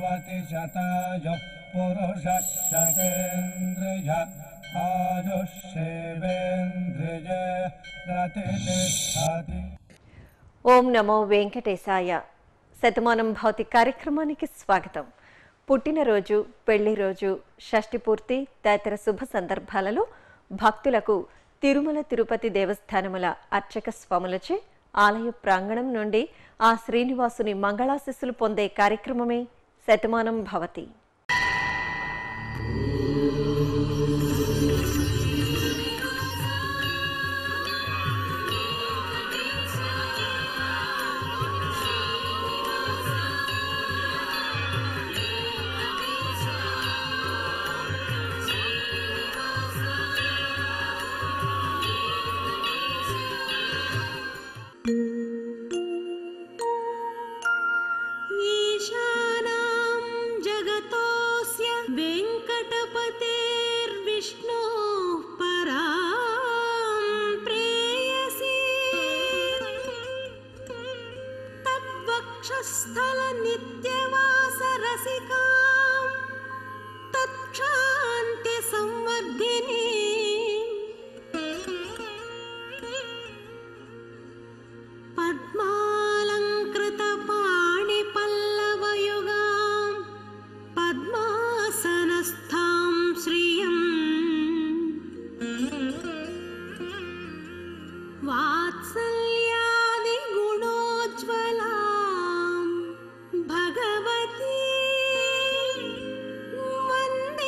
भवति शतायुः पुरुषः शतेन्द्रिय आयुष्येवेन्द्रिय प्रतिष्ठति ఓం నమో వెంకటేశాయ శతమానం భౌతిక కార్యక్రమానికి స్వాగతం పుట్టినరోజు పెళ్లి రోజు షష్ఠి పూర్తి తదితర శుభ సందర్భాలలో భక్తులకు తిరుమల తిరుపతి దేవస్థానముల అర్చక స్వాములచే ఆలయ ప్రాంగణం నుండి ఆ శ్రీనివాసుని మంగళాశిస్సులు పొందే కార్యక్రమమే శతమానం భవతి ईशानां जगतोऽस्य वेङ्कटपतेर्विष्णोः परां प्रेयसी तद्वक्षस्थलनित्यवासरसिकां तत्क्षान्त्यसंवर्धिनी पद्मालङ्कृतपाणिपल्लवयुगां पद्मासनस्थां श्रियम् वात्सल्यादिगुणोज्ज्वलां भगवती वन्दे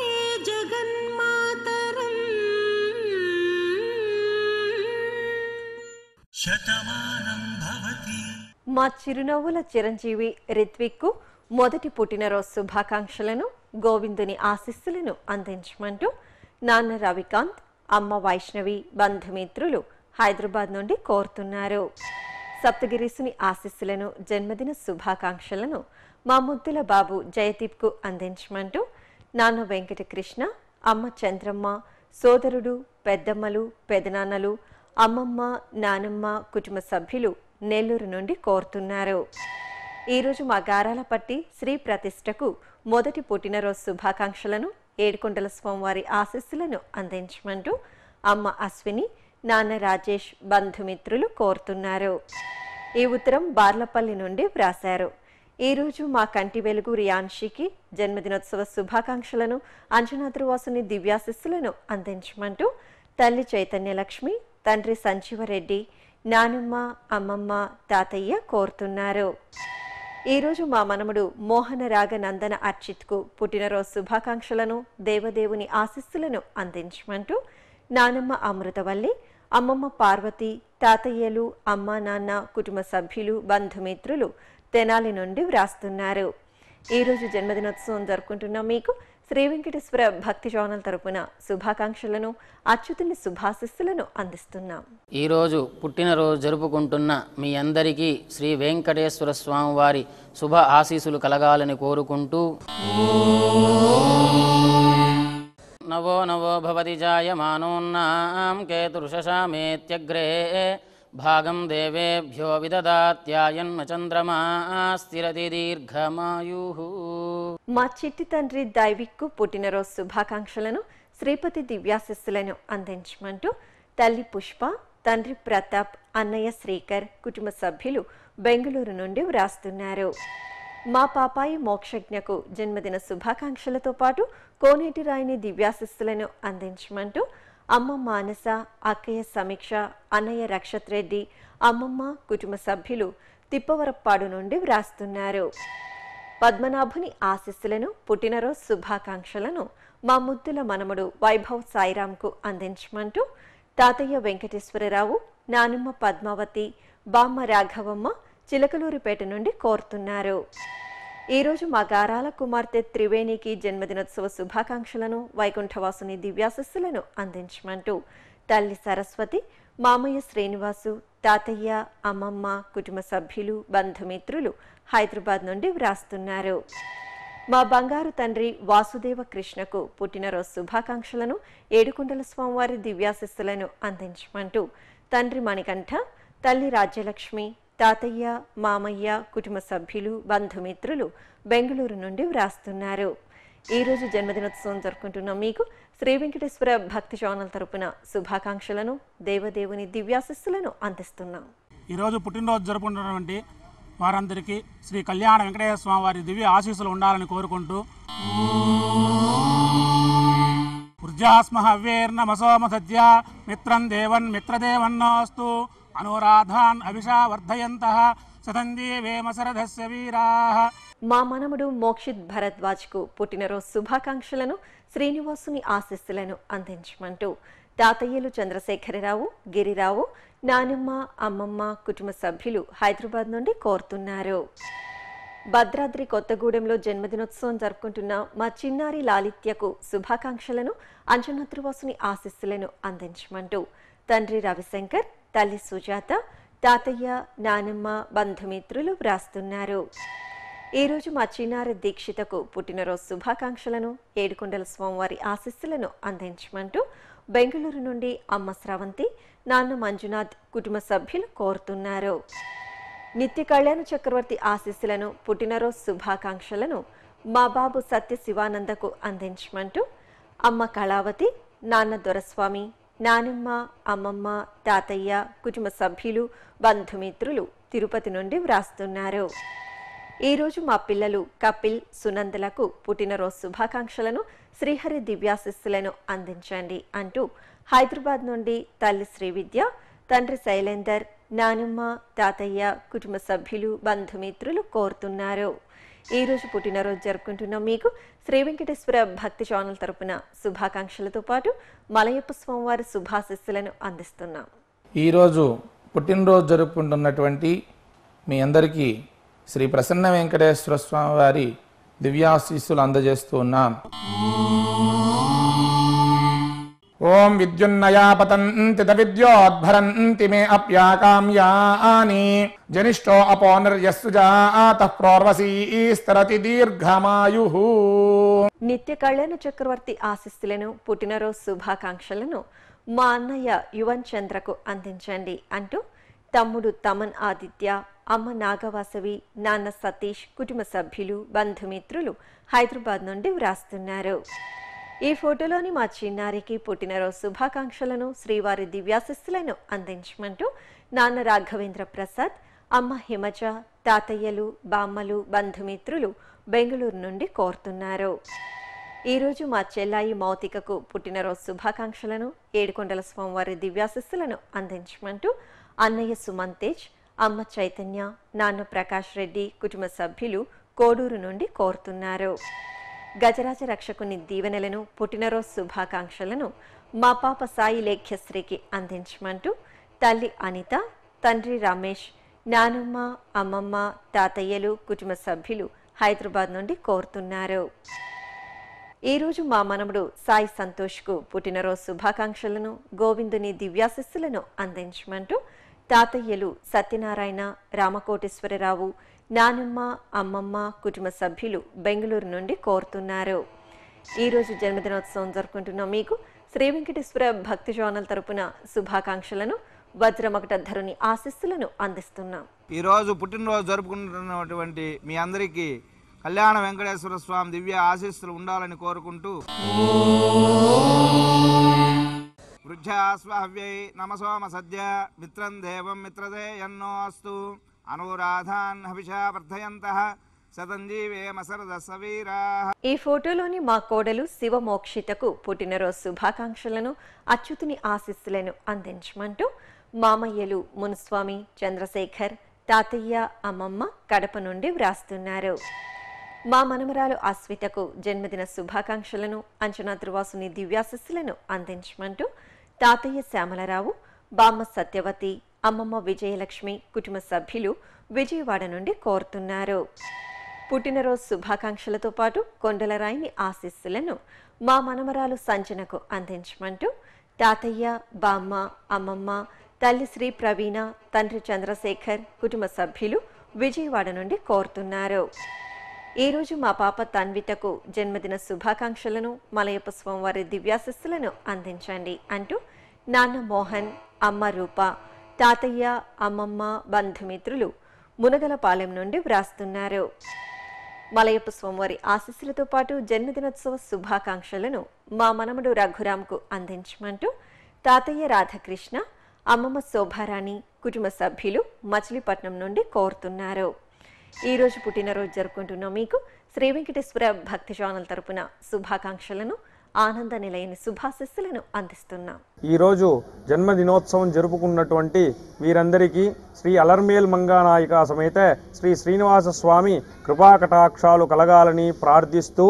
जगन्मातरम् శతమానం భవతి మా చిరునవ్వుల చిరంజీవి రిత్విక్కు మొదటి పుట్టినరోజు శుభాకాంక్షలను గోవిందుని ఆశీస్సులను అందించమంటూ నాన్న రవికాంత్ అమ్మ వైష్ణవి బంధుమిత్రులు హైదరాబాద్ నుండి కోరుతున్నారు సప్తగిరీసుని ఆశీస్సులను జన్మదిన శుభాకాంక్షలను మా ముద్దుల బాబు జయదీప్కు అందించమంటూ నాన్న వెంకటకృష్ణ అమ్మ చంద్రమ్మ సోదరుడు పెద్దమ్మలు పెదనాన్నలు అమ్మమ్మ నానమ్మ కుటుంబ సభ్యులు నెల్లూరు నుండి కోరుతున్నారు ఈరోజు మా గారాలపట్టి శ్రీ ప్రతిష్టకు మొదటి పుట్టినరోజు శుభాకాంక్షలను ఏడుకొండల స్వామివారి ఆశీస్సులను అందించమంటూ అమ్మ అశ్విని నాన్న రాజేష్ బంధుమిత్రులు కోరుతున్నారు ఈ ఉత్తరం బార్లపల్లి నుండి వ్రాశారు ఈరోజు మా కంటి వెలుగు రియాన్షికి జన్మదినోత్సవ శుభాకాంక్షలను అంజనాద్రివాసుని దివ్యాశిస్సులను అందించమంటూ తల్లి చైతన్యలక్ష్మి తండ్రి సంజీవరెడ్డి నానమ్మ అమ్మమ్మ తాతయ్య కోరుతున్నారు ఈరోజు మా మనముడు మోహన రాగ నందన అర్చిత్కు పుట్టినరోజు శుభాకాంక్షలను దేవదేవుని ఆశీస్సులను అందించమంటూ నానమ్మ అమృతవల్లి అమ్మమ్మ పార్వతి తాతయ్యలు అమ్మ నాన్న కుటుంబ సభ్యులు బంధుమిత్రులు తెనాలి నుండి వ్రాస్తున్నారు ఈరోజు జన్మదినోత్సవం జరుపుకుంటున్న మీకు శ్రీ వెంకటేశ్వర భక్తి ఛానల్ తరపున శుభాకాంక్షలను అచ్యుతుని శుభాశిస్సులను అందిస్తున్నాం ఈరోజు పుట్టినరోజు జరుపుకుంటున్న మీ అందరికీ శ్రీ వెంకటేశ్వర స్వామి వారి శుభ ఆశీస్సులు కలగాలని కోరుకుంటూ నవో నవో భవతి జాయమానోన్నాం కేతుర్షశామేత్యగ్రే భాగం దేవేభ్యో విదదాత్యాయన్మ చంద్రమా స్థిరతి దీర్ఘమాయు మా చిట్టి తండ్రి దైవిక్కు పుట్టినరోజు శుభాకాంక్షలను శ్రీపతి దివ్యాశిస్సులను అందించమంటూ తల్లి పుష్ప తండ్రి ప్రతాప్ అన్నయ్య శ్రీకర్ కుటుంబ సభ్యులు బెంగళూరు నుండి వ్రాస్తున్నారు మా పాపాయి మోక్షజ్ఞకు జన్మదిన శుభాకాంక్షలతో పాటు కోనేటి రాయిని దివ్యాశిస్సులను అందించమంటూ అమ్మ మానస అక్కయ్య సమీక్ష అన్నయ్య రక్షత్ రెడ్డి అమ్మమ్మ కుటుంబ సభ్యులు తిప్పవరప్పాడు నుండి వ్రాస్తున్నారు పద్మనాభుని ఆశీస్సులను పుట్టినరోజు శుభాకాంక్షలను మా ముద్దుల మనముడు వైభవ్ సాయిరాంకు అందించమంటూ తాతయ్య వెంకటేశ్వరరావు నానమ్మ పద్మావతి బామ్మ రాఘవమ్మ చిలకలూరిపేట నుండి కోరుతున్నారు ఈరోజు మా గారాల కుమార్తె త్రివేణికి జన్మదినోత్సవ శుభాకాంక్షలను వైకుంఠవాసుని దివ్యాశస్సులను అందించమంటూ తల్లి సరస్వతి మామయ్య శ్రీనివాసు తాతయ్య అమ్మమ్మ కుటుంబ సభ్యులు బంధుమిత్రులు హైదరాబాద్ నుండి వ్రాస్తున్నారు మా బంగారు తండ్రి వాసుదేవ కృష్ణకు పుట్టినరోజు శుభాకాంక్షలను ఏడుకొండల స్వామివారి దివ్యాశిస్సులను అందించమంటూ తండ్రి మణికంఠ తల్లి రాజ్యలక్ష్మి తాతయ్య మామయ్య కుటుంబ సభ్యులు బంధుమిత్రులు బెంగళూరు నుండి వ్రాస్తున్నారు ఈ రోజు జన్మదినోత్సవం జరుపుకుంటున్న మీకు శ్రీ వెంకటేశ్వర భక్తి ఛానల్ తరపున శుభాకాంక్షలను దేవదేవుని దివ్యాశిస్సులను అందిస్తున్నాం ఈరోజు పుట్టినరోజు జరుపుకుంటున్నటువంటి వారందరికీ శ్రీ కళ్యాణ వెంకటేశ్వర స్వామి వారి దివ్య ఆశీస్సులు ఉండాలని కోరుకుంటూ వృద్ధాస్మ హవ్యేర్నమసోమ సద్య మిత్రం దేవన్ మిత్రదేవన్నోస్తు అనురాధాన్ అభిషా వర్ధయంత సతంజీవేమ శరథస్య వీరాః మా మనముడు మోక్షిత్ భరద్వాజ్కు పుట్టినరోజు శుభాకాంక్షలను శ్రీనివాసుని ఆశీస్సులను అందించమంటూ తాతయ్యలు చంద్రశేఖరరావు గిరిరావు నానమ్మ అమ్మమ్మ కుటుంబ సభ్యులు హైదరాబాద్ నుండి కోరుతున్నారు భద్రాద్రి కొత్తగూడెంలో జన్మదినోత్సవం జరుపుకుంటున్న మా చిన్నారి లాలిత్యకు శుభాకాంక్షలను అంజనాద్రివాసుని ఆశీస్సులను అందించమంటూ తండ్రి రవిశంకర్ తల్లి సుజాత తాతయ్య నానమ్మ బంధుమిత్రులు వ్రాస్తున్నారు ఈరోజు మా చిన్నారి దీక్షితకు పుట్టినరోజు శుభాకాంక్షలను ఏడుకొండల స్వామివారి ఆశీస్సులను అందించమంటూ బెంగళూరు నుండి అమ్మ స్రవంతి నాన్న మంజునాథ్ కుటుంబ సభ్యులు కోరుతున్నారు నిత్య కళ్యాణ చక్రవర్తి ఆశీస్సులను పుట్టినరోజు శుభాకాంక్షలను మా బాబు సత్య శివానందకు అందించమంటూ అమ్మ కళావతి నాన్న దొరస్వామి నానమ్మ అమ్మమ్మ తాతయ్య కుటుంబ సభ్యులు బంధుమిత్రులు తిరుపతి నుండి వ్రాస్తున్నారు ఈరోజు మా పిల్లలు కపిల్ సునందలకు పుట్టినరోజు శుభాకాంక్షలను శ్రీహరి దివ్యాశిస్సులను అందించండి అంటూ హైదరాబాద్ నుండి తల్లి శ్రీవిద్య తండ్రి శైలేందర్ నానమ్మ తాతయ్య కుటుంబ సభ్యులు బంధుమిత్రులు కోరుతున్నారు ఈ రోజు పుట్టినరోజు జరుపుకుంటున్న మీకు శ్రీ వెంకటేశ్వర భక్తి ఛానల్ తరపున శుభాకాంక్షలతో పాటు మలయప్ప స్వామివారి శుభాశిస్సులను అందిస్తున్నాం ఈరోజు పుట్టినరోజు జరుపుకుంటున్నటువంటి మీ అందరికీ శ్రీ ప్రసన్న వెంకటేశ్వర స్వామి వారి దివ్యాశీస్సులు అందజేస్తూ ఉన్నాం ఓం విద్యున్నయా పతంతి విద్యోద్భరంతి మే అప్యాకామ్యాని జనిష్టో అపో నిర్యస్సు జాత ప్రోర్వసీస్తరతి దీర్ఘమాయు నిత్య కళ్యాణ చక్రవర్తి ఆశీస్సులను పుట్టినరోజు శుభాకాంక్షలను మా అన్నయ్య యువన్ చంద్రకు అందించండి అంటూ తమ్ముడు తమన్ ఆదిత్య అమ్మ నాగవాసవి నాన్న సతీష్ కుటుంబ సభ్యులు బంధుమిత్రులు హైదరాబాద్ నుండి వ్రాస్తున్నారు ఈ ఫోటోలోని మా చిన్నారికి పుట్టినరోజు శుభాకాంక్షలను శ్రీవారి దివ్యాశిస్సులను అందించమంటూ నాన్న రాఘవేంద్ర ప్రసాద్ అమ్మ హిమజ తాతయ్యలు బామ్మలు బంధుమిత్రులు బెంగళూరు నుండి కోరుతున్నారు ఈరోజు మా చెల్లాయి మౌతికకు పుట్టినరోజు శుభాకాంక్షలను ఏడుకొండల స్వామివారి దివ్యాశిస్సులను అందించమంటూ అన్నయ్య సుమంతేజ్ అమ్మ చైతన్య నాన్న ప్రకాష్ రెడ్డి కుటుంబ సభ్యులు కోడూరు నుండి కోరుతున్నారు గజరాజ రక్షకుని దీవెనలను పుట్టినరోజు శుభాకాంక్షలను మా పాప సాయి లేఖ్యశ్రీకి అందించమంటూ తల్లి అనిత తండ్రి రమేష్ నానమ్మ అమ్మమ్మ తాతయ్యలు కుటుంబ సభ్యులు హైదరాబాద్ నుండి కోరుతున్నారు ఈరోజు మా మనముడు సాయి సంతోష్కు పుట్టినరోజు శుభాకాంక్షలను గోవిందుని దివ్యాశిస్సులను అందించమంటూ తాతయ్యలు సత్యనారాయణ రామకోటేశ్వరరావు నానమ్మ అమ్మమ్మ కుటుంబ సభ్యులు బెంగళూరు నుండి కోరుతున్నారు ఈరోజు జన్మదినోత్సవం జరుపుకుంటున్న మీకు శ్రీ వెంకటేశ్వర భక్తి ఛానల్ తరపున శుభాకాంక్షలను వజ్రమకటధరుని ఆశీస్సులను అందిస్తున్నాం ఈరోజు పుట్టినరోజు జరుపుకుంటున్నటువంటి మీ అందరికీ కళ్యాణ వెంకటేశ్వర స్వామి దివ్య ఆశీస్సులు ఉండాలని కోరుకుంటూ వృద్ధాస్వహవ్యై నమసోమ సద్య మిత్రం దేవం మిత్రదే ఎన్నోస్తు అనురాధాన్ హవిషా వర్ధయంత శతంజీవేమ సరద సవీరా ఈ ఫోటోలోని మా కోడలు శివమోక్షితకు పుట్టినరోజు శుభాకాంక్షలను అచ్యుతుని ఆశీస్సులను అందించమంటూ మామయ్యలు మునుస్వామి చంద్రశేఖర్ తాతయ్య అమ్మమ్మ కడప నుండి వ్రాస్తున్నారు మా మనమరాలు అస్వితకు జన్మదిన శుభాకాంక్షలను అంచనా ధృవాసుని దివ్యాశిస్సులను అందించమంటూ తాతయ్య శ్యామలరావు బామ్మ సత్యవతి అమ్మమ్మ విజయలక్ష్మి కుటుంబ సభ్యులు విజయవాడ నుండి కోరుతున్నారు పుట్టినరోజు శుభాకాంక్షలతో పాటు కొండలరాయిని ఆశీస్సులను మా మనమరాలు సంజనకు అందించమంటూ తాతయ్య బామ్మ అమ్మమ్మ తల్లి శ్రీ ప్రవీణ తండ్రి చంద్రశేఖర్ కుటుంబ సభ్యులు విజయవాడ నుండి కోరుతున్నారు ఈరోజు మా పాప తన్వితకు జన్మదిన శుభాకాంక్షలను మలయప్ప స్వామివారి దివ్యాశిస్సులను అందించండి అంటూ నాన్న మోహన్ అమ్మ రూప తాతయ్య అమ్మమ్మ బంధుమిత్రులు మునగలపాలెం నుండి వ్రాస్తున్నారు మలయప్ప స్వామివారి ఆశీస్సులతో పాటు జన్మదినోత్సవ శుభాకాంక్షలను మా మనమడు రఘురాంకు అందించమంటూ తాతయ్య రాధాకృష్ణ అమ్మమ్మ శోభారాణి కుటుంబ సభ్యులు మచిలీపట్నం నుండి కోరుతున్నారు ఈ రోజు పుట్టినరోజు జరుపుకుంటున్న మీకు శ్రీ వెంకటేశ్వర భక్తి ఛానల్ తరపున శుభాకాంక్షలను ఆనంద నిలయని శుభాశిస్సులను అందిస్తున్నాం ఈరోజు జన్మదినోత్సవం జరుపుకున్నటువంటి వీరందరికీ శ్రీ అలర్మేల్ మంగానాయిక సమేత శ్రీ శ్రీనివాస స్వామి కృపాకటాక్షాలు కలగాలని ప్రార్థిస్తూ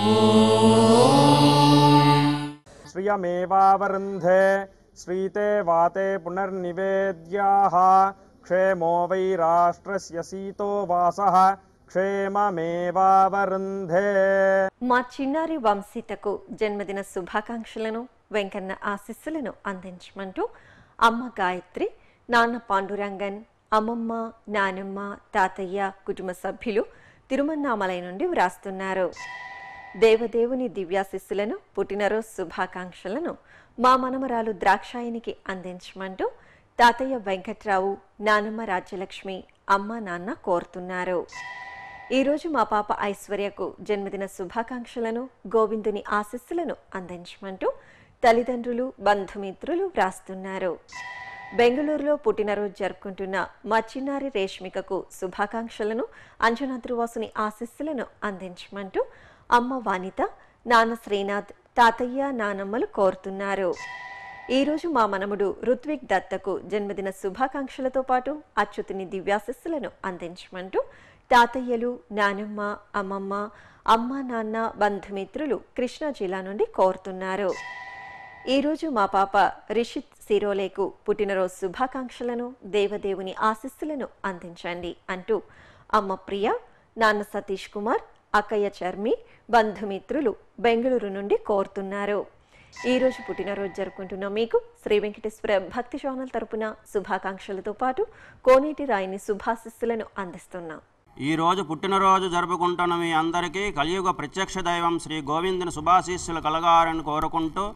శ్రియమేవావరుంధే శ్రీతే వాతే పునర్నివేద్యాః క్షేమో వై రాష్ట్రస్య సీతో వాసః క్షేమమేవావరుంధే మా చిన్నారి వంశీతకు జన్మదిన శుభాకాంక్షలను వెంకన్న ఆశీస్సులను అందించమంటూ అమ్మ గాయత్రి నాన్న పాండురంగన్ అమ్మమ్మ నానమ్మ తాతయ్య కుటుంబ సభ్యులు తిరుమన్నామలై నుండి వ్రాస్తున్నారు దేవదేవుని దివ్యాశిస్సులను పుట్టినరోజు శుభాకాంక్షలను మా మనమరాలు ద్రాక్షాయనికి అందించమంటూ తాతయ్య వెంకట్రావు నానమ్మ రాజ్యలక్ష్మి అమ్మ నాన్న కోరుతున్నారు ఈరోజు మా పాప ఐశ్వర్యకు జన్మదిన శుభాకాంక్షలను గోవిందుని ఆశీస్సులను అందించమంటూ తల్లిదండ్రులు బంధుమిత్రులు వ్రాస్తున్నారు బెంగళూరులో పుట్టినరోజు జరుపుకుంటున్న మా చిన్నారి రేష్మికకు శుభాకాంక్షలను అంజనాద్రివాసుని ఆశీస్సులను అందించమంటూ అమ్మ వానిత నాన్న శ్రీనాథ్ తాతయ్య నానమ్మలు కోరుతున్నారు ఈరోజు మా మనముడు రుత్విక్ దత్తకు జన్మదిన శుభాకాంక్షలతో పాటు అచ్యుతుని దివ్యాశస్సులను అందించమంటూ తాతయ్యలు నానమ్మ అమ్మమ్మ అమ్మ నాన్న బంధుమిత్రులు కృష్ణా జిల్లా నుండి కోరుతున్నారు ఈరోజు మా పాప రిషిత్ సిరోలేకు పుట్టినరోజు శుభాకాంక్షలను దేవదేవుని ఆశీస్సులను అందించండి అంటూ అమ్మ ప్రియ నాన్న సతీష్ కుమార్ అక్కయ్య చర్మి బంధుమిత్రులు బెంగళూరు నుండి కోరుతున్నారు ఈ రోజు పుట్టినరోజు జరుపుకుంటున్న మీకు శ్రీ వెంకటేశ్వర భక్తి ఛానల్ తరపున శుభాకాంక్షలతో పాటు కోనేటి రాయిని శుభాశిస్సులను అందిస్తున్నాం ఈ రోజు పుట్టినరోజు జరుపుకుంటున్న మీ అందరికీ కలియుగ ప్రత్యక్ష దైవం శ్రీ గోవిందుని శుభాశీస్సులు కలగాలని కోరుకుంటూ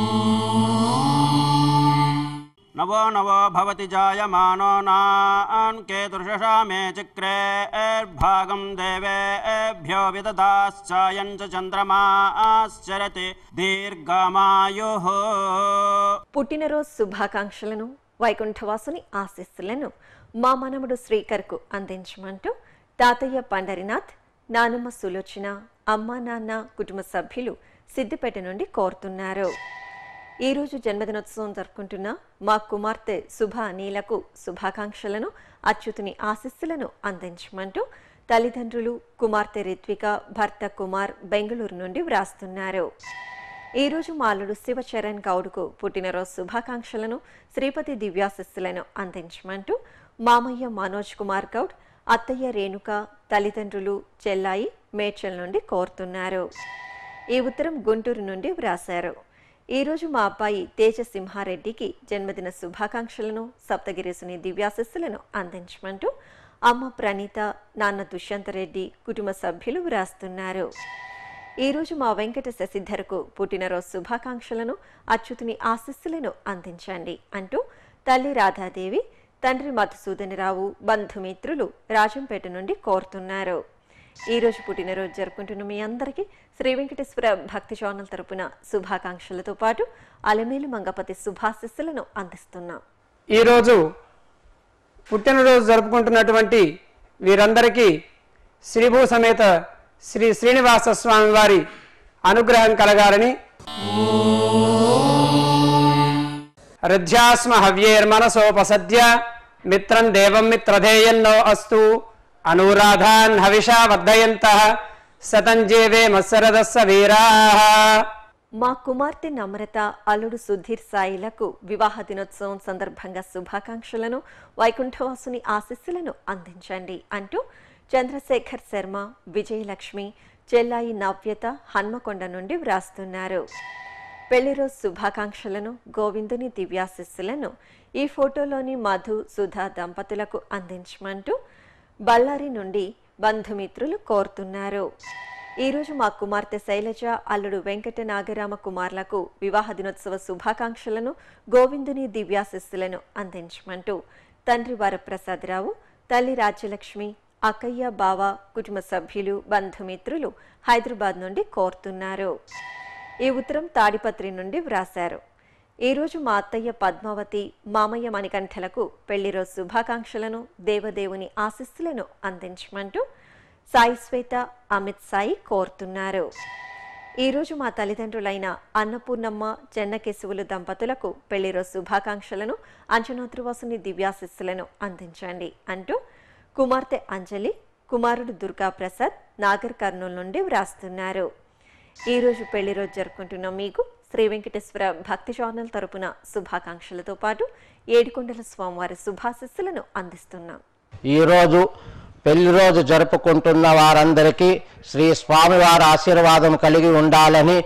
నవో నవో భవతి జాయమానో నాన్ కేతుర్షషా మే చక్రే భాగం దేవేభ్యో విదదాశ్చాయం చ చంద్రమాశ్చరతి దీర్ఘమాయు పుట్టినరోజు శుభాకాంక్షలను వైకుంఠవాసుని ఆశీస్సులను మా మనముడు శ్రీకర్కు అందించమంటూ తాతయ్య పండరినాథ్ నానమ్మ సులోచన అమ్మ నాన్న కుటుంబ సభ్యులు సిద్దిపేట నుండి కోరుతున్నారు ఈరోజు జన్మదినోత్సవం జరుపుకుంటున్న మా కుమార్తె శుభ అనిలకు శుభాకాంక్షలను అచ్యుతుని ఆశీస్సులను అందించమంటూ తల్లిదండ్రులు కుమార్తె రిత్విక భర్త కుమార్ బెంగళూరు నుండి వ్రాస్తున్నారు ఈరోజు మాలుడు శివచరణ్ గౌడ్కు పుట్టినరోజు శుభాకాంక్షలను శ్రీపతి దివ్యాశిస్సులను అందించమంటూ మామయ్య మనోజ్ కుమార్ గౌడ్ అత్తయ్య రేణుక తల్లిదండ్రులు చెల్లాయి మేడ్చల్ నుండి కోరుతున్నారు ఈ ఉత్తరం గుంటూరు నుండి వ్రాశారు ఈరోజు మా అబ్బాయి తేజ సింహారెడ్డికి జన్మదిన శుభాకాంక్షలను సప్తగిరీసుని దివ్యాశస్సులను అందించమంటూ అమ్మ ప్రణీత నాన్న దుష్యంతరెడ్డి కుటుంబ సభ్యులు వ్రాస్తున్నారు ఈరోజు మా వెంకట శశిధర్కు పుట్టినరోజు శుభాకాంక్షలను అచ్యుతుని ఆశస్సులను అందించండి అంటూ తల్లి రాధాదేవి తండ్రి మధుసూదనరావు బంధుమిత్రులు రాజంపేట నుండి కోరుతున్నారు ఈ రోజు పుట్టినరోజు జరుపుకుంటున్న మీ అందరికీ శ్రీ వెంకటేశ్వర భక్తి ఛానల్ తరపున శుభాకాంక్షలతో పాటు అలమేలు మంగపతి శుభాశిస్సులను అందిస్తున్నాం ఈరోజు పుట్టినరోజు జరుపుకుంటున్నటువంటి వీరందరికీ శ్రీభూ సమేత శ్రీ శ్రీనివాస స్వామి వారి అనుగ్రహం కలగాలని హృద్యాస్మ హవ్యేర్మనసోపసద్య మిత్రం దేవం మిత్రధేయన్నో అస్తు అనురాధాన్ హవిషా వర్ధయంత సతంజేవే మత్సరదస్స వీరా మా కుమార్తె నమ్రత అల్లుడు సుధీర్ సాయిలకు వివాహ దినోత్సవం సందర్భంగా శుభాకాంక్షలను వైకుంఠవాసుని ఆశీస్సులను అందించండి అంటూ చంద్రశేఖర్ శర్మ విజయలక్ష్మి చెల్లాయి నవ్యత హన్మకొండ నుండి వ్రాస్తున్నారు పెళ్లిరోజు శుభాకాంక్షలను గోవిందుని దివ్యాశిస్సులను ఈ ఫోటోలోని మధు సుధా దంపతులకు అందించమంటూ బళ్ళారి నుండి బంధుమిత్రులు కోరుతున్నారు ఈరోజు మా కుమార్తె శైలజ అల్లుడు వెంకట నాగరామ కుమార్లకు వివాహ దినోత్సవ శుభాకాంక్షలను గోవిందుని దివ్యాశిస్సులను అందించమంటూ తండ్రి వరప్రసాదరావు తల్లి రాజ్యలక్ష్మి అక్కయ్య బావ కుటుంబ సభ్యులు బంధుమిత్రులు హైదరాబాద్ నుండి కోరుతున్నారు ఈ ఉత్తరం తాడిపత్రి నుండి వ్రాశారు ఈరోజు మా అత్తయ్య పద్మావతి మామయ్య మణికంఠలకు పెళ్లిరోజు శుభాకాంక్షలను దేవదేవుని ఆశీస్సులను అందించమంటూ సాయి శ్వేత అమిత్ సాయి కోరుతున్నారు ఈరోజు మా తల్లిదండ్రులైన అన్నపూర్ణమ్మ చెన్నకేశవులు దంపతులకు పెళ్లిరోజు శుభాకాంక్షలను అంజనాద్రివాసుని దివ్యాశిస్సులను అందించండి అంటూ కుమార్తె అంజలి కుమారుడు దుర్గా ప్రసాద్ నాగర్ కర్నూలు నుండి వ్రాస్తున్నారు ఈరోజు పెళ్లి రోజు జరుపుకుంటున్న మీకు శ్రీ వెంకటేశ్వర భక్తి ఛానల్ తరపున శుభాకాంక్షలతో పాటు ఏడుకొండల స్వామివారి శుభాశిస్సులను అందిస్తున్నాం ఈరోజు పెళ్లి రోజు జరుపుకుంటున్న వారందరికీ శ్రీ స్వామివారి ఆశీర్వాదం కలిగి ఉండాలని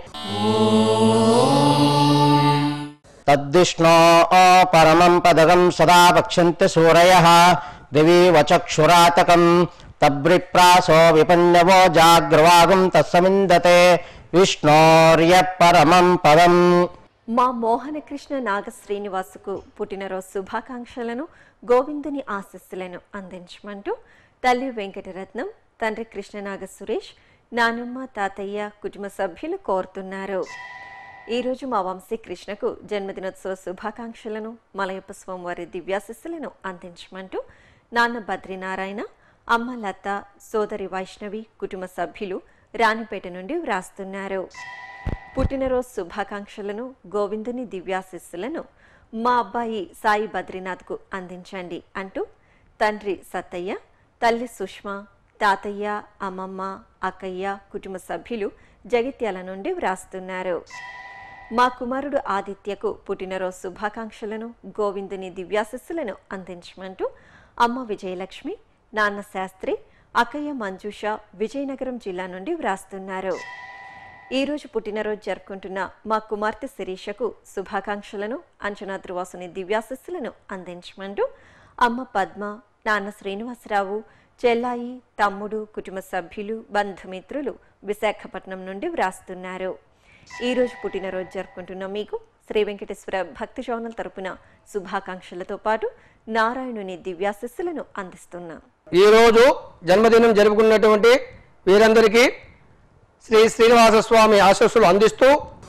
తద్దిష్ణో పరమం పదగం సదా వక్ష్యంతి సూరయ దివి వచక్షురాతకం తబ్రిప్రాసో విపన్నవో జాగ్రవాగం తస్సమిందతే విష్ణోర్య పరమం పదం మా మోహనకృష్ణ నాగ శ్రీనివాసుకు పుట్టినరోజు శుభాకాంక్షలను గోవిందుని ఆశస్సులను అందించమంటూ తల్లి వెంకటరత్నం తండ్రి కృష్ణనాగ సురేష్ నానమ్మ తాతయ్య కుటుంబ సభ్యులు కోరుతున్నారు ఈరోజు మా వంశీ కృష్ణకు జన్మదినోత్సవ శుభాకాంక్షలను మలయప్ప స్వామివారి దివ్యాశిస్సులను అందించమంటూ నాన్న బద్రీనారాయణ అమ్మ లత సోదరి వైష్ణవి కుటుంబ సభ్యులు రాణిపేట నుండి వ్రాస్తున్నారు పుట్టినరోజు శుభాకాంక్షలను గోవిందుని దివ్యాశిస్సులను మా అబ్బాయి సాయి బద్రీనాథ్కు అందించండి అంటూ తండ్రి సత్తయ్య తల్లి సుష్మా తాతయ్య అమ్మమ్మ అక్కయ్య కుటుంబ సభ్యులు జగిత్యాల నుండి వ్రాస్తున్నారు మా కుమారుడు ఆదిత్యకు పుట్టినరోజు శుభాకాంక్షలను గోవిందుని దివ్యాశిస్సులను అందించమంటూ అమ్మ విజయలక్ష్మి నాన్న శాస్త్రి అక్కయ్య మంజుష విజయనగరం జిల్లా నుండి వ్రాస్తున్నారు ఈరోజు పుట్టినరోజు జరుపుకుంటున్న మా కుమార్తె శిరీషకు శుభాకాంక్షలను అంచనా ధ్రువాసుని దివ్యాశిస్సులను అందించమంటూ అమ్మ పద్మ నాన్న శ్రీనివాసరావు చెల్లాయి తమ్ముడు కుటుంబ సభ్యులు బంధుమిత్రులు విశాఖపట్నం నుండి వ్రాస్తున్నారు ఈరోజు పుట్టినరోజు జరుపుకుంటున్న మీకు శ్రీ వెంకటేశ్వర భక్తి జోనల్ తరపున శుభాకాంక్షలతో పాటు నారాయణుని దివ్యాశిస్సులను అందిస్తున్నాం ఈరోజు జన్మదినం జరుపుకున్నటువంటి వీరందరికీ శ్రీ శ్రీనివాస స్వామి ఆశస్సులు అందిస్తూ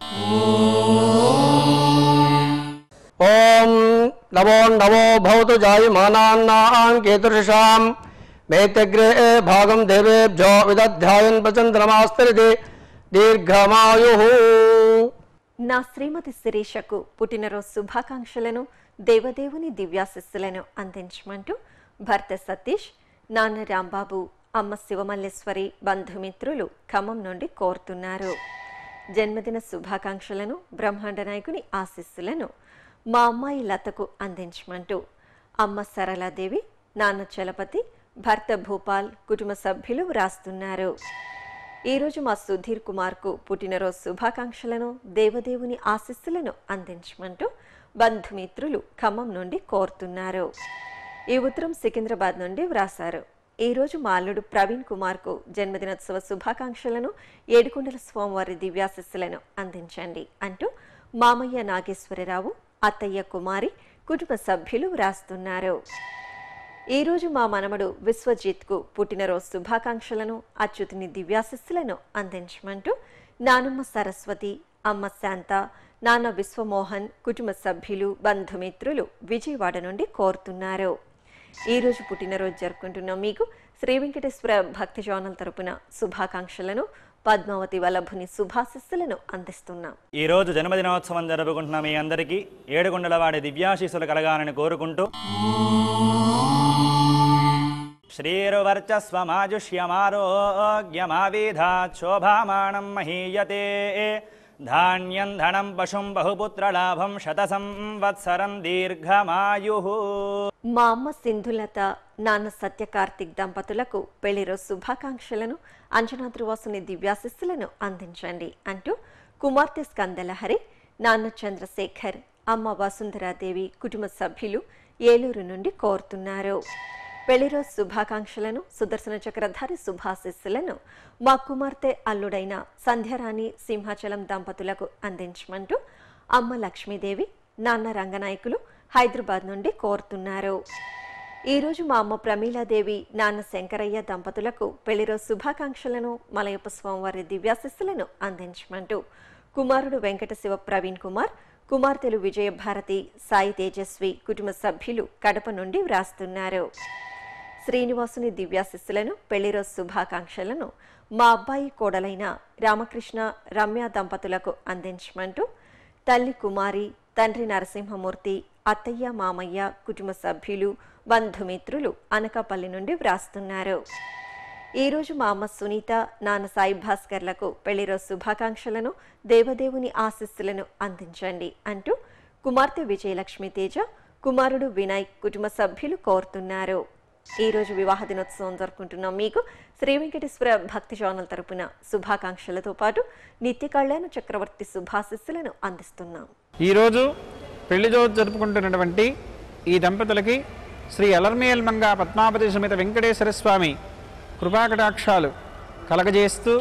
ఓం నమో నమో భవతు జాయమానాన్నాం కేతుషాం మేతగ్రే భాగం దేవేభ్యో విదధ్యాయన్ ప్రచంద్రమాస్తరిది దీర్ఘమాయు నా శ్రీమతి శిరీషకు పుట్టినరోజు శుభాకాంక్షలను దేవదేవుని దివ్యాశిస్సులను అందించమంటూ భర్త సతీష్ నాన్న రాంబాబు అమ్మ శివమల్లేశ్వరి బంధుమిత్రులు ఖమ్మం నుండి కోరుతున్నారు జన్మదిన శుభాకాంక్షలను బ్రహ్మాండ నాయకుని ఆశీస్సులను మా అమ్మాయి లతకు అందించమంటూ అమ్మ సరళాదేవి నాన్న చలపతి భర్త భూపాల్ కుటుంబ సభ్యులు వ్రాస్తున్నారు ఈరోజు మా సుధీర్ కుమార్కు పుట్టినరోజు శుభాకాంక్షలను దేవదేవుని ఆశీస్సులను అందించమంటూ బంధుమిత్రులు ఖమ్మం నుండి కోరుతున్నారు ఈ ఉత్తరం సికింద్రాబాద్ నుండి వ్రాసారు ఈరోజు మా అల్లుడు ప్రవీణ్ కుమార్కు జన్మదినోత్సవ శుభాకాంక్షలను ఏడుకొండల స్వామివారి దివ్యాశిస్సులను అందించండి అంటూ మామయ్య నాగేశ్వరరావు అత్తయ్య కుమారి కుటుంబ సభ్యులు వ్రాస్తున్నారు ఈరోజు మా మనమడు విశ్వజిత్కు పుట్టినరోజు శుభాకాంక్షలను అచ్యుతుని దివ్యాశిస్సులను అందించమంటూ నానమ్మ సరస్వతి అమ్మ శాంత నాన్న విశ్వమోహన్ కుటుంబ సభ్యులు బంధుమిత్రులు విజయవాడ నుండి కోరుతున్నారు ఈరోజు పుట్టినరోజు జరుపుకుంటున్న మీకు శ్రీ వెంకటేశ్వర భక్తి జోనల్ తరపున శుభాకాంక్షలను పద్మావతి వల్లభుని శుభాశిస్సులను అందిస్తున్నాం ఈ రోజు జన్మదినోత్సవం జరుపుకుంటున్న మీ అందరికీ ఏడుగుండల వాడి దివ్యాశీస్సులు కలగాలని కోరుకుంటూ శ్రీరువర్చస్వమాజుష్యమారోగ్యమావిధాక్షోభామాణం మహీయతే ధాన్యం ధనం పశుం బహుపుత్రలాభం శత సంవత్సరం దీర్ఘమాయు మా అమ్మ సింధులత నాన్న సత్యకార్తిక్ దంపతులకు పెళ్లిరోజు శుభాకాంక్షలను అంజనాద్రివాసుని దివ్యాశిస్సులను అందించండి అంటూ కుమార్తె స్కందలహరి నాన్న చంద్రశేఖర్ అమ్మ వసుంధరాదేవి కుటుంబ సభ్యులు ఏలూరు నుండి కోరుతున్నారు పెళ్లిరోజు శుభాకాంక్షలను సుదర్శన చక్రధారి శుభాశిస్సులను మా కుమార్తె అల్లుడైన సంధ్యారాణి సింహాచలం దంపతులకు అందించమంటూ అమ్మ లక్ష్మీదేవి నాన్న రంగనాయకులు హైదరాబాద్ నుండి కోరుతున్నారు ఈరోజు మా అమ్మ ప్రమీలాదేవి నాన్న శంకరయ్య దంపతులకు పెళ్లిరోజు శుభాకాంక్షలను మలయప్ప స్వామివారి దివ్యాశిస్సులను అందించమంటూ కుమారుడు వెంకట శివ ప్రవీణ్ కుమార్ కుమార్తెలు విజయభారతి సాయి తేజస్వి కుటుంబ సభ్యులు కడప నుండి వ్రాస్తున్నారు శ్రీనివాసుని దివ్యాశిస్సులను పెళ్లిరోజు శుభాకాంక్షలను మా అబ్బాయి కోడలైన రామకృష్ణ రమ్య దంపతులకు అందించమంటూ తల్లి కుమారి తండ్రి నరసింహమూర్తి అత్తయ్య మామయ్య కుటుంబ సభ్యులు బంధుమిత్రులు అనకాపల్లి నుండి వ్రాస్తున్నారు ఈరోజు మా అమ్మ సునీత నాన్న సాయి భాస్కర్లకు పెళ్లిరోజు శుభాకాంక్షలను దేవదేవుని ఆశీస్సులను అందించండి అంటూ కుమార్తె విజయలక్ష్మి తేజ కుమారుడు వినయ్ కుటుంబ సభ్యులు కోరుతున్నారు ఈ రోజు వివాహ దినోత్సవం జరుపుకుంటున్నాం మీకు శ్రీ వెంకటేశ్వర భక్తి ఛానల్ తరపున శుభాకాంక్షలతో పాటు నిత్య కళ్యాణ చక్రవర్తి శుభాశిస్సులను అందిస్తున్నాం ఈరోజు పెళ్లి రోజు జరుపుకుంటున్నటువంటి ఈ దంపతులకి శ్రీ అలర్మేల్ మంగ పద్మావతి సమేత వెంకటేశ్వర స్వామి కృపాకటాక్షాలు కలగజేస్తూ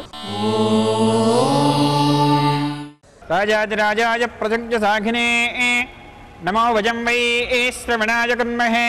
రాజాదిరాజాయ ప్రజజ్ఞ సాఘినే నమో వజం వై శ్రవణాయ కన్మహే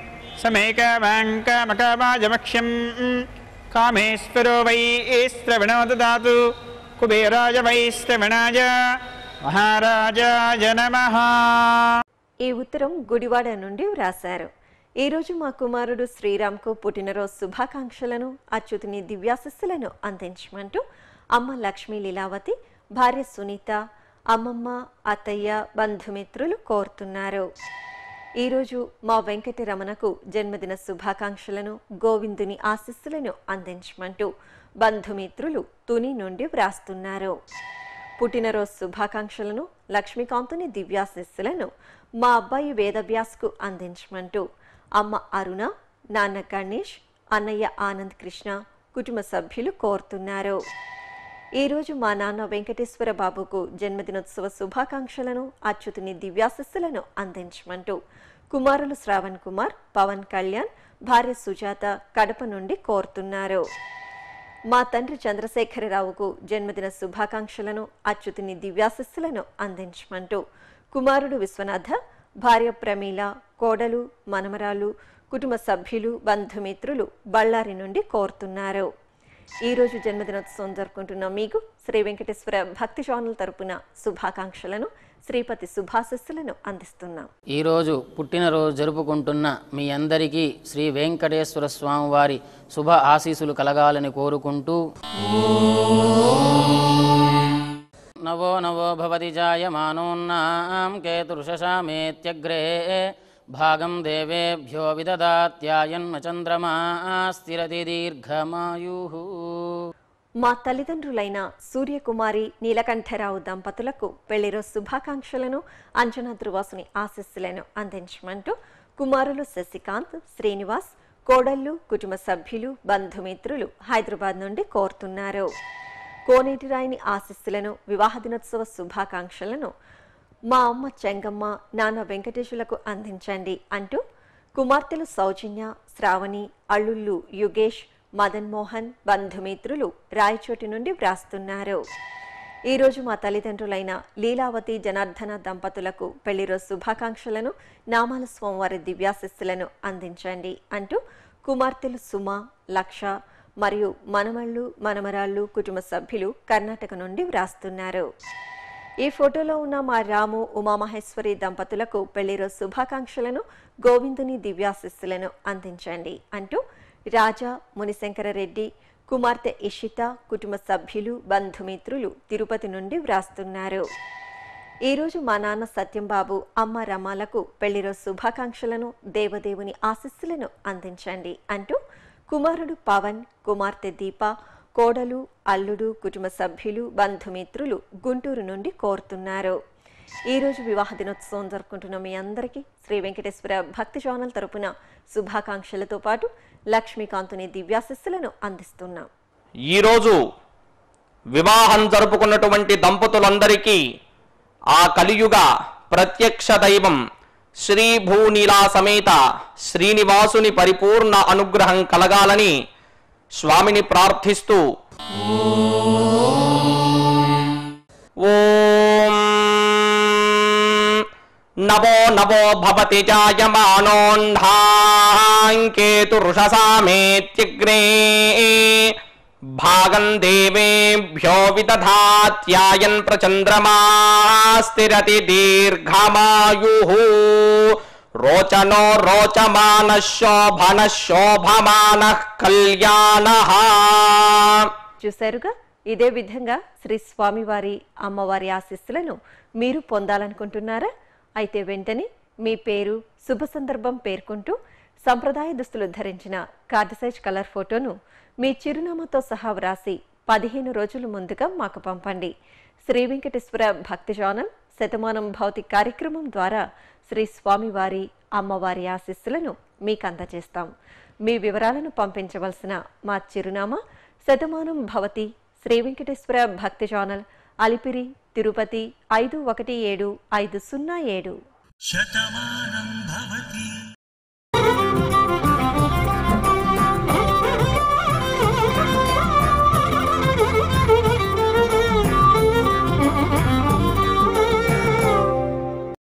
సమేకమాంకమకమాజమక్ష్యం కామేశ్వరో వై శ్రవణో దదాతు కుబేరాయ వై శ్రవణాయ మహారాజాయ నమః ఈ ఉత్తరం గుడివాడ నుండి వ్రాశారు ఈరోజు మా కుమారుడు శ్రీరామ్కు పుట్టినరోజు శుభాకాంక్షలను అచ్యుతుని దివ్యాశస్సులను అందించమంటూ అమ్మ లక్ష్మీ లీలావతి భార్య సునీత అమ్మమ్మ అత్తయ్య బంధుమిత్రులు కోరుతున్నారు ఈరోజు మా వెంకటరమణకు జన్మదిన శుభాకాంక్షలను గోవిందుని ఆశీస్సులను అందించమంటూ బంధుమిత్రులు తుని నుండి వ్రాస్తున్నారు పుట్టినరోజు శుభాకాంక్షలను లక్ష్మీకాంతుని దివ్యాశిస్సులను మా అబ్బాయి వేదవ్యాస్కు అందించమంటూ అమ్మ అరుణ నాన్న గణేష్ అన్నయ్య ఆనంద్ కృష్ణ కుటుంబ సభ్యులు కోరుతున్నారు ఈరోజు మా నాన్న వెంకటేశ్వర బాబుకు జన్మదినోత్సవ శుభాకాంక్షలను అచ్యుతుని దివ్యాశస్సులను అందించమంటూ కుమారులు శ్రావణ్ కుమార్ పవన్ కళ్యాణ్ భార్య సుజాత కడప నుండి కోరుతున్నారు మా తండ్రి చంద్రశేఖరరావుకు జన్మదిన శుభాకాంక్షలను అచ్యుతుని దివ్యాశస్సులను అందించమంటూ కుమారుడు విశ్వనాథ భార్య ప్రమీల కోడలు మనమరాలు కుటుంబ సభ్యులు బంధుమిత్రులు బళ్ళారి నుండి కోరుతున్నారు ఈ రోజు జన్మదినోత్సవం జరుపుకుంటున్న మీకు శ్రీ వెంకటేశ్వర భక్తి ఛానల్ తరపున శుభాకాంక్షలను శ్రీపతి శుభాశస్సులను అందిస్తున్నాం ఈరోజు పుట్టినరోజు జరుపుకుంటున్న మీ అందరికీ శ్రీ వెంకటేశ్వర స్వామి వారి శుభ ఆశీస్సులు కలగాలని కోరుకుంటూ నవో నవో భవతి జాయమానోన్నాం కేతుర్షశామేత్యగ్రే భాగం దేవేభ్యో విదదాత్యాయన్మ చంద్రమా స్థిరతి దీర్ఘమాయు మా తల్లిదండ్రులైన సూర్యకుమారి నీలకంఠరావు దంపతులకు పెళ్లిరోజు శుభాకాంక్షలను అంజనా ధృవాసుని ఆశస్సులను అందించమంటూ కుమారులు శశికాంత్ శ్రీనివాస్ కోడళ్ళు కుటుంబ సభ్యులు బంధుమిత్రులు హైదరాబాద్ నుండి కోరుతున్నారు కోనేటి రాయిని ఆశస్సులను వివాహ దినోత్సవ శుభాకాంక్షలను మా అమ్మ చెంగమ్మ నాన్న వెంకటేశులకు అందించండి అంటూ కుమార్తెలు సౌజన్య శ్రావణి అల్లుళ్ళు యుగేష్ మదన్ మోహన్ బంధుమిత్రులు రాయచోటి నుండి వ్రాస్తున్నారు ఈరోజు మా తల్లిదండ్రులైన లీలావతి జనార్దన దంపతులకు పెళ్లిరోజు శుభాకాంక్షలను నామాల స్వామివారి దివ్యాశిస్సులను అందించండి అంటూ కుమార్తెలు సుమ లక్ష మరియు మనమళ్ళు మనమరాళ్ళు కుటుంబ సభ్యులు కర్ణాటక నుండి వ్రాస్తున్నారు ఈ ఫోటోలో ఉన్న మా రాము ఉమామహేశ్వరి దంపతులకు పెళ్లిరోజు శుభాకాంక్షలను గోవిందుని దివ్యాశిస్సులను అందించండి అంటూ రాజా మునిశంకర రెడ్డి కుమార్తె ఇషిత కుటుంబ సభ్యులు బంధుమిత్రులు తిరుపతి నుండి వ్రాస్తున్నారు ఈరోజు మా నాన్న సత్యంబాబు అమ్మ రమాలకు పెళ్లిరోజు శుభాకాంక్షలను దేవదేవుని ఆశీస్సులను అందించండి అంటూ కుమారుడు పవన్ కుమార్తె దీప కోడలు అల్లుడు కుటుంబ సభ్యులు బంధుమిత్రులు గుంటూరు నుండి కోరుతున్నారు ఈరోజు వివాహ దినోత్సవం జరుపుకుంటున్న మీ అందరికీ శ్రీ వెంకటేశ్వర భక్తి ఛానల్ తరపున శుభాకాంక్షలతో పాటు లక్ష్మీకాంతుని దివ్యాశస్సులను అందిస్తున్నాం ఈరోజు వివాహం జరుపుకున్నటువంటి దంపతులందరికీ ఆ కలియుగ ప్రత్యక్ష దైవం శ్రీ భూనీలా సమేత శ్రీనివాసుని పరిపూర్ణ అనుగ్రహం కలగాలని స్వామిని ప్రార్థిస్తూ ఓం నవో నవో భవతి జాయమానోన్ధాంకేతురుషసామేత్యగ్రే భాగం దేవేభ్యో విదధాత్యాయన్ ప్రచంద్రమా స్థిరతి దీర్ఘమాయు రోచనో రోచమాన శోభన శోభమాన కళ్యాణ చూశారుగా ఇదే విధంగా శ్రీ స్వామివారి అమ్మవారి ఆశీస్సులను మీరు పొందాలనుకుంటున్నారా అయితే వెంటనే మీ పేరు శుభ సందర్భం పేర్కొంటూ సంప్రదాయ దుస్తులు ధరించిన కార్డు సైజ్ కలర్ ఫోటోను మీ చిరునామాతో సహా వ్రాసి పదిహేను రోజుల ముందుగా మాకు పంపండి శ్రీ వెంకటేశ్వర భక్తి ఛానల్ శతమానం భౌతి కార్యక్రమం ద్వారా శ్రీ స్వామివారి అమ్మవారి ఆశీస్సులను మీకు అందజేస్తాం మీ వివరాలను పంపించవలసిన మా చిరునామా శతమానం భవతి శ్రీ వెంకటేశ్వర భక్తి ఛానల్ అలిపిరి తిరుపతి ఐదు ఒకటి ఏడు ఐదు సున్నా ఏడు శతమానం భవతి